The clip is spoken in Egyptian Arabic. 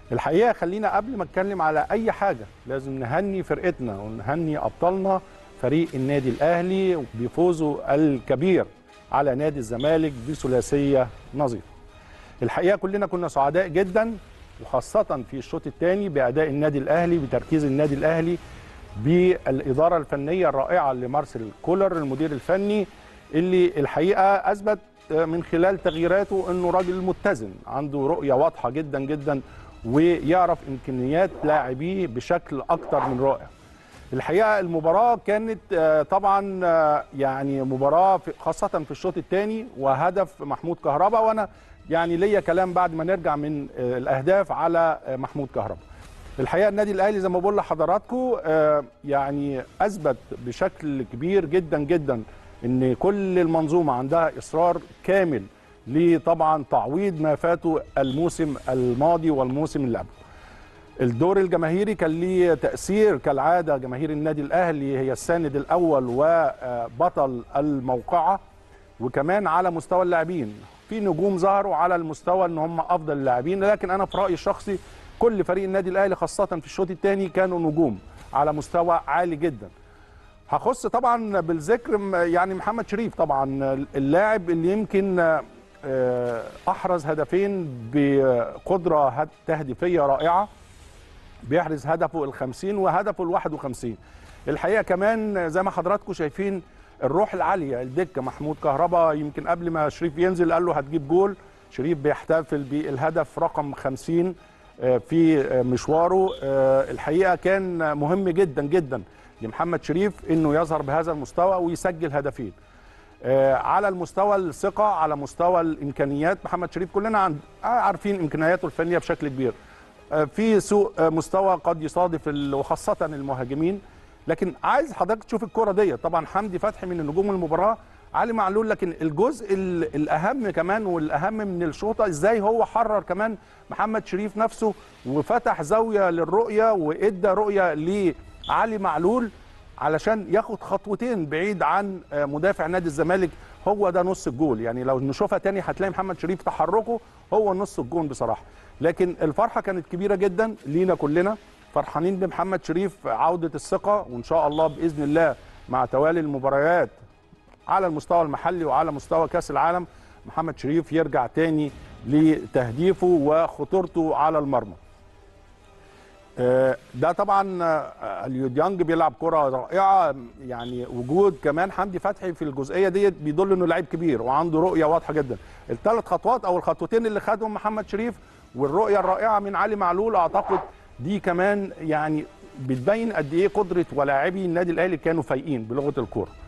الحقيقه خلينا قبل ما اتكلم على اي حاجه لازم نهني فرقتنا ونهني ابطالنا فريق النادي الاهلي بفوزه الكبير على نادي الزمالك بثلاثيه نظيفه. الحقيقه كلنا كنا سعداء جدا وخاصه في الشوط الثاني باداء النادي الاهلي بتركيز النادي الاهلي بالاداره الفنيه الرائعه لمارسيل كولر المدير الفني اللي الحقيقه اثبت من خلال تغييراته انه راجل متزن عنده رؤيه واضحه جدا جدا ويعرف امكانيات لاعبيه بشكل اكتر من رائع الحقيقه المباراه كانت طبعا يعني مباراه خاصه في الشوط الثاني وهدف محمود كهربا وانا يعني ليا كلام بعد ما نرجع من الاهداف على محمود كهربا الحقيقه النادي الاهلي زي ما بقول لحضراتكم يعني اثبت بشكل كبير جدا جدا ان كل المنظومه عندها اصرار كامل لطبعا تعويض ما فاته الموسم الماضي والموسم اللي قبله. الدور الجماهيري كان ليه تاثير كالعاده جماهير النادي الاهلي هي الساند الاول وبطل الموقعه وكمان على مستوى اللاعبين في نجوم ظهروا على المستوى ان هم افضل اللاعبين لكن انا في رايي الشخصي كل فريق النادي الاهلي خاصه في الشوط الثاني كانوا نجوم على مستوى عالي جدا هخص طبعا بالذكر يعني محمد شريف طبعا اللاعب اللي يمكن احرز هدفين بقدره تهديفيه رائعه بيحرز هدفه ال 50 وهدفه ال 51 الحقيقه كمان زي ما حضراتكم شايفين الروح العاليه الدكه محمود كهربا يمكن قبل ما شريف ينزل قال له هتجيب جول شريف بيحتفل بالهدف رقم 50 في مشواره الحقيقه كان مهم جدا جدا لمحمد شريف انه يظهر بهذا المستوى ويسجل هدفين على المستوى الثقه على مستوى الامكانيات محمد شريف كلنا عارفين امكانياته الفنيه بشكل كبير في سوء مستوى قد يصادف وخاصه المهاجمين لكن عايز حضرتك تشوف الكره دي طبعا حمدي فتحي من نجوم المباراه علي معلول لكن الجزء الاهم كمان والاهم من الشوطه ازاي هو حرر كمان محمد شريف نفسه وفتح زاويه للرؤيه وادى رؤيه لعلي معلول علشان ياخد خطوتين بعيد عن مدافع نادي الزمالك هو ده نص الجول يعني لو نشوفها تاني هتلاقي محمد شريف تحركه هو نص الجول بصراحه لكن الفرحه كانت كبيره جدا لينا كلنا فرحانين بمحمد شريف عوده الثقه وان شاء الله باذن الله مع توالي المباريات على المستوى المحلي وعلى مستوى كاس العالم محمد شريف يرجع تاني لتهديفه وخطورته على المرمى ده طبعا اليوديانج بيلعب كره رائعه يعني وجود كمان حمدي فتحي في الجزئيه ديت بيدل انه لعيب كبير وعنده رؤيه واضحه جدا الثلاث خطوات او الخطوتين اللي خدهم محمد شريف والرؤيه الرائعه من علي معلول اعتقد دي كمان يعني بتبين قد ايه قدره ولاعبي النادي الاهلي كانوا فايقين بلغه الكوره